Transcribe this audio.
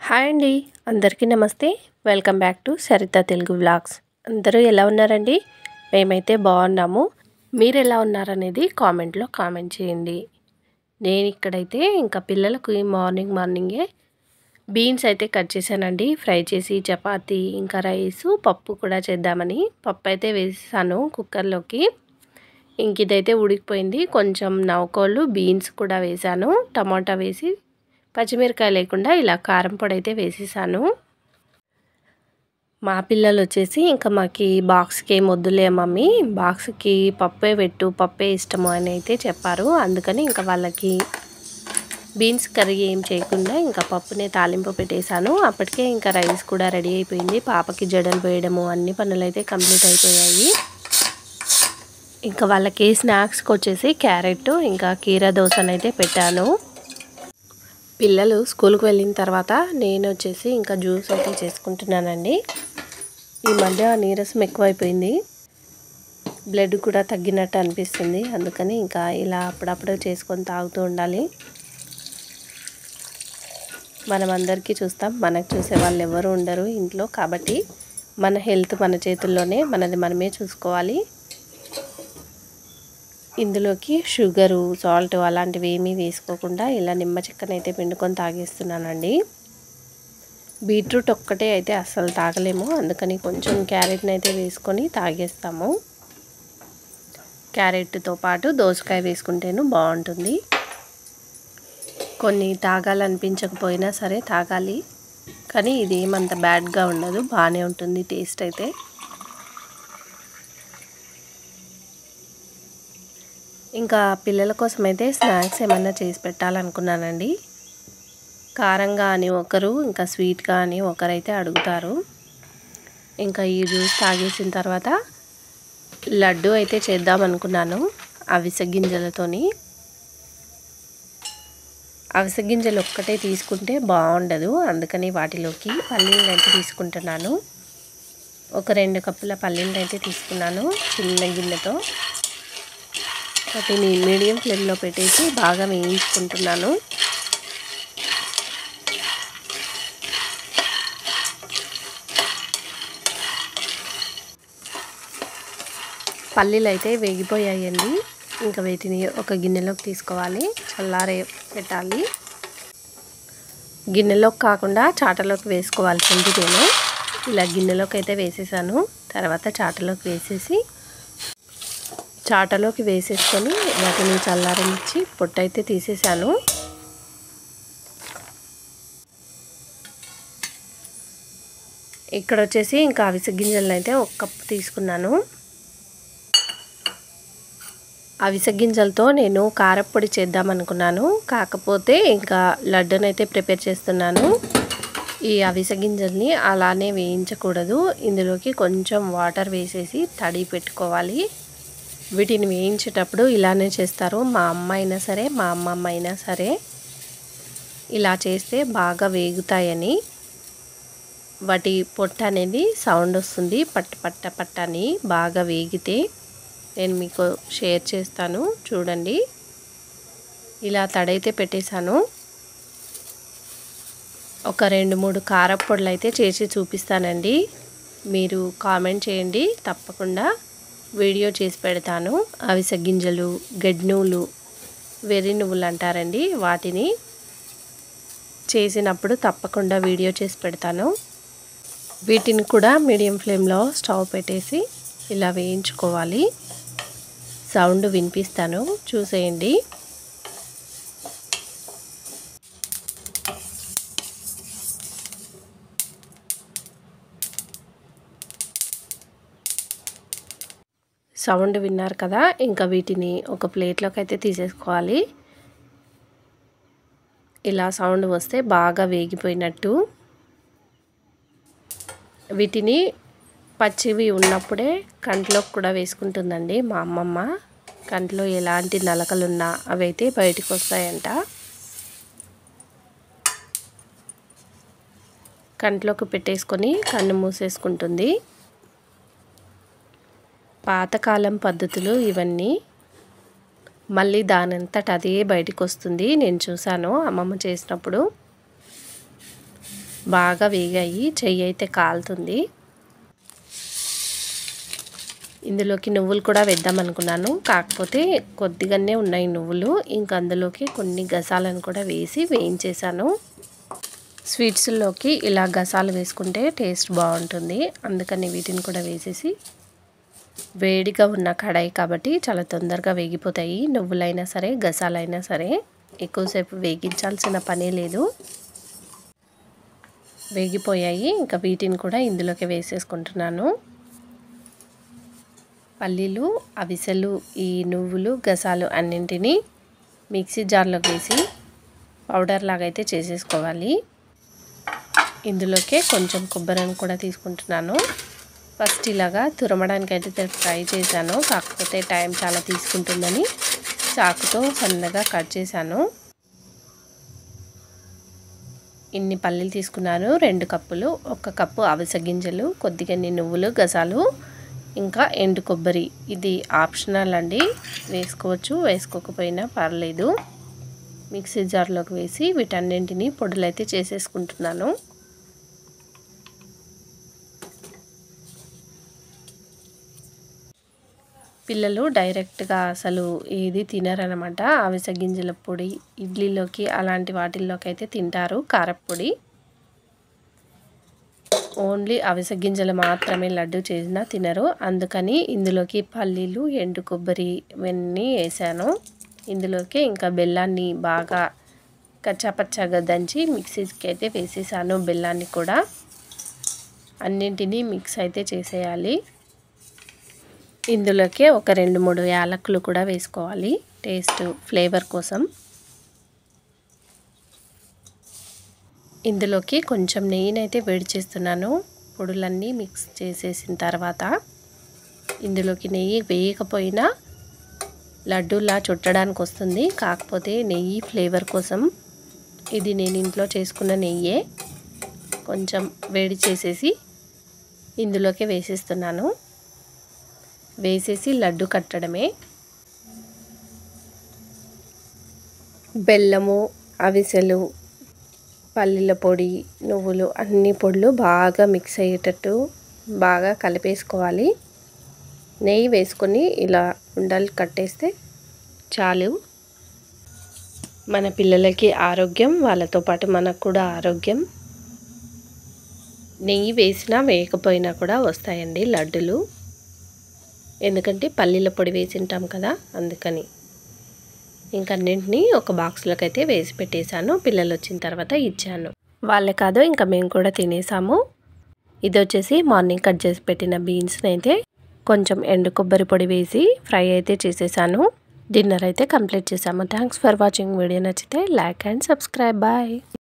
hi అండి అందరికీ నమస్తే welcome back to Saritha Telugu vlogs అందరూ ఎలా ఉన్నారండి మేమైతే బాగున్నాము మీరు ఎలా ఉన్నారనేది కామెంట్లో కామెంట్ చేయండి నేను ఇక్కడైతే ఇంకా పిల్లలకు మార్నింగ్ మార్నింగే బీన్స్ అయితే కట్ చేశానండి ఫ్రై చేసి చపాతీ ఇంకా రైసు పప్పు కూడా చేద్దామని పప్పు అయితే వేసాను కుక్కర్లోకి ఇంక ఇదైతే ఉడికిపోయింది కొంచెం నవ్వుకోళ్ళు బీన్స్ కూడా వేసాను టమాటా వేసి పచ్చిమిరకాయ లేకుండా ఇలా కారం పొడి అయితే వేసేసాను మా పిల్లలు వచ్చేసి ఇంకా మాకి బాక్స్కి ఏం వద్దులే మమ్మీ బాక్స్కి పప్పే పెట్టు పప్పే ఇష్టము అని అయితే చెప్పారు అందుకని ఇంకా వాళ్ళకి బీన్స్ కర్రీ ఏం చేయకుండా ఇంకా పప్పునే తాలింపు పెట్టేశాను అప్పటికే ఇంకా రైస్ కూడా రెడీ అయిపోయింది పాపకి జడలు వేయడము అన్ని పనులు అయితే కంప్లీట్ అయిపోయాయి ఇంకా వాళ్ళకి స్నాక్స్కి వచ్చేసి క్యారెట్ ఇంకా కీరా దోశనైతే పెట్టాను పిల్లలు స్కూల్కి వెళ్ళిన తర్వాత నేను వచ్చేసి ఇంకా జ్యూస్ అయితే చేసుకుంటున్నానండి ఈ మధ్య నీరసం ఎక్కువైపోయింది బ్లడ్ కూడా తగ్గినట్టు అనిపిస్తుంది అందుకని ఇంకా ఇలా అప్పుడప్పుడు చేసుకొని తాగుతూ ఉండాలి మనం అందరికీ చూస్తాం మనకు చూసే వాళ్ళు ఎవరు ఉండరు ఇంట్లో కాబట్టి మన హెల్త్ మన చేతుల్లోనే మనది మనమే చూసుకోవాలి ఇందులోకి షుగరు సాల్ట్ అలాంటివి ఏమీ వేసుకోకుండా ఇలా నిమ్మ చిక్కనైతే పిండుకొని తాగేస్తున్నానండి బీట్రూట్ ఒక్కటే అయితే అస్సలు తాగలేము అందుకని కొంచెం క్యారెట్ని అయితే వేసుకొని తాగేస్తాము క్యారెట్తో పాటు దోసకాయ వేసుకుంటేను బాగుంటుంది కొన్ని తాగాలనిపించకపోయినా సరే తాగాలి కానీ ఇది ఏమంత బ్యాడ్గా ఉండదు బాగానే ఉంటుంది టేస్ట్ అయితే ఇంకా పిల్లల కోసం అయితే స్నాక్స్ ఏమన్నా చేసి పెట్టాలనుకున్నానండి కారంగా అని ఒకరు ఇంకా స్వీట్గా అని ఒకరైతే అడుగుతారు ఇంకా ఈ జ్యూస్ తాగేసిన తర్వాత లడ్డు అయితే చేద్దాం అనుకున్నాను అవిసె గింజలతోని అవిసె గింజలు ఒక్కటే తీసుకుంటే బాగుండదు అందుకని వాటిలోకి పల్లీలు అయితే తీసుకుంటున్నాను ఒక రెండు కప్పుల పల్లీలు అయితే తీసుకున్నాను చిన్న గిన్నెతో వాటిని మీడియం ఫ్లేమ్లో పెట్టేసి బాగా వేయించుకుంటున్నాను పల్లీలు అయితే వేగిపోయాయండి ఇంకా వీటిని ఒక గిన్నెలోకి తీసుకోవాలి చల్లారే పెట్టాలి గిన్నెలోకి కాకుండా చాటలోకి వేసుకోవాల్సింది నేను ఇలా గిన్నెలోకి అయితే వేసేసాను తర్వాత చాటలోకి వేసేసి చాటలోకి వేసేసుకొని వాటిని చల్లారనిచ్చి పొట్టు అయితే తీసేసాను ఇక్కడ వచ్చేసి ఇంకా అవిసె గింజలను అయితే ఒక కప్పు తీసుకున్నాను అవిసె గింజలతో నేను కారపొడి చేద్దాం అనుకున్నాను కాకపోతే ఇంకా లడ్డునైతే ప్రిపేర్ చేస్తున్నాను ఈ అవిసె గింజల్ని అలానే వేయించకూడదు ఇందులోకి కొంచెం వాటర్ వేసేసి తడి పెట్టుకోవాలి వీటిని వేయించేటప్పుడు ఇలానే చేస్తారు మా అమ్మ అయినా సరే మా అమ్మమ్మ అయినా సరే ఇలా చేస్తే బాగా వేగుతాయని వాటి పొట్ట అనేది సౌండ్ వస్తుంది పట్ట పట్ట పట్ట అని బాగా వేగితే నేను మీకు షేర్ చేస్తాను చూడండి ఇలా తడైతే పెట్టేశాను ఒక రెండు మూడు కారపొడులు అయితే చేసి చూపిస్తానండి మీరు కామెంట్ చేయండి తప్పకుండా వీడియో చేసి పెడతాను అవిసె గింజలు గడ్నూలు వెర్రి నువ్వులు అంటారండి వాటిని చేసినప్పుడు తప్పకుండా వీడియో చేసి పెడతాను వీటిని కూడా మీడియం ఫ్లేమ్లో స్టవ్ పెట్టేసి ఇలా వేయించుకోవాలి సౌండ్ వినిపిస్తాను చూసేయండి సౌండ్ విన్నారు కదా ఇంకా వీటిని ఒక ప్లేట్లోకి అయితే తీసేసుకోవాలి ఇలా సౌండ్ వస్తే బాగా వేగిపోయినట్టు వీటిని పచ్చివి ఉన్నప్పుడే కంట్లోకి కూడా వేసుకుంటుందండి మా అమ్మమ్మ కంట్లో ఎలాంటి నలకలున్నా అవైతే బయటకు వస్తాయంట కంట్లోకి పెట్టేసుకొని కన్ను మూసేసుకుంటుంది పాతకాలం పద్ధతులు ఇవన్నీ మళ్ళీ దానంతట అదే బయటకు వస్తుంది నేను చూశాను అమ్మమ్మ చేసినప్పుడు బాగా వేగాయి చెయ్యి అయితే కాలుతుంది ఇందులోకి నువ్వులు కూడా వేద్దాం అనుకున్నాను కాకపోతే కొద్దిగానే ఉన్నాయి నువ్వులు ఇంకా అందులోకి కొన్ని గసాలను కూడా వేసి వేయించేసాను స్వీట్స్లోకి ఇలా గసాలు వేసుకుంటే టేస్ట్ బాగుంటుంది అందుకని వీటిని కూడా వేసేసి వేడిగా ఉన్న కడాయి కాబట్టి చాలా తొందరగా వేగిపోతాయి నువ్వులైనా సరే గసాలైనా సరే ఎక్కువసేపు వేగించాల్సిన పనే లేదు వేగిపోయాయి ఇంకా వీటిని కూడా ఇందులోకి వేసేసుకుంటున్నాను పల్లీలు అవిసెలు ఈ నువ్వులు గసాలు అన్నింటినీ మిక్సీ జార్లోకి వేసి పౌడర్ లాగా అయితే చేసేసుకోవాలి ఇందులోకే కొంచెం కొబ్బరిని కూడా తీసుకుంటున్నాను ఫస్ట్ ఇలాగా తురమడానికి అయితే ట్రై చేశాను కాకపోతే టైం చాలా తీసుకుంటుందని చాకుతో సన్నగా కట్ చేశాను ఇన్ని పల్లీలు తీసుకున్నాను రెండు కప్పులు ఒక కప్పు అవిసె గింజలు కొద్దిగా నువ్వులు గసాలు ఇంకా ఎండు కొబ్బరి ఇది ఆప్షనల్ అండి వేసుకోవచ్చు వేసుకోకపోయినా పర్లేదు మిక్సీ జార్లోకి వేసి వీటన్నింటినీ పొడులైతే చేసేసుకుంటున్నాను పిల్లలు డైరెక్ట్గా అసలు ఏది తినరనమాట అవిసె గింజల పొడి ఇడ్లీలోకి అలాంటి వాటిల్లోకి అయితే తింటారు కారప్పొడి ఓన్లీ అవిసె గింజలు మాత్రమే లడ్డు చేసినా తినరు అందుకని ఇందులోకి పల్లీలు ఎండు కొబ్బరి ఇవన్నీ వేసాను ఇందులోకి ఇంకా బెల్లాన్ని బాగా కచ్చాపచ్చాగా దంచి మిక్సీకి అయితే వేసేసాను బెల్లాన్ని కూడా అన్నింటినీ మిక్స్ అయితే చేసేయాలి ఇందులోకి ఒక రెండు మూడు యాలకులు కూడా వేసుకోవాలి టేస్ట్ ఫ్లేవర్ కోసం ఇందులోకి కొంచెం నెయ్యినైతే వేడి చేస్తున్నాను పొడులన్నీ మిక్స్ చేసేసిన తర్వాత ఇందులోకి నెయ్యి వేయకపోయినా లడ్డూలా చుట్టడానికి వస్తుంది కాకపోతే నెయ్యి ఫ్లేవర్ కోసం ఇది నేను ఇంట్లో చేసుకున్న నెయ్యే కొంచెం వేడి చేసేసి ఇందులోకి వేసేస్తున్నాను వేసేసి లడ్డు కట్టడమే బెల్లము అవిసెలు పల్లీల పొడి నువ్వులు అన్ని పొడులు బాగా మిక్స్ అయ్యేటట్టు బాగా కలిపేసుకోవాలి నెయ్యి వేసుకొని ఇలా ఉండలు కట్టేస్తే చాలు మన పిల్లలకి ఆరోగ్యం వాళ్ళతో పాటు మనకు కూడా ఆరోగ్యం నెయ్యి వేసినా వేయకపోయినా కూడా వస్తాయండి లడ్డులు ఎందుకంటే పల్లీల పొడి వేసి ఉంటాం కదా అందుకని ఇంకన్నింటినీ ఒక బాక్స్లోకి అయితే వేసి పెట్టేశాను పిల్లలు వచ్చిన తర్వాత ఇచ్చాను వాళ్ళే కాదు ఇంకా మేము కూడా తినేసాము ఇది వచ్చేసి మార్నింగ్ కట్ చేసి పెట్టిన బీన్స్ని అయితే కొంచెం ఎండు కొబ్బరి పొడి వేసి ఫ్రై అయితే చేసేసాను డిన్నర్ అయితే కంప్లీట్ చేసాము థ్యాంక్స్ ఫర్ వాచింగ్ వీడియో నచ్చితే లైక్ అండ్ సబ్స్క్రైబ్ బాయ్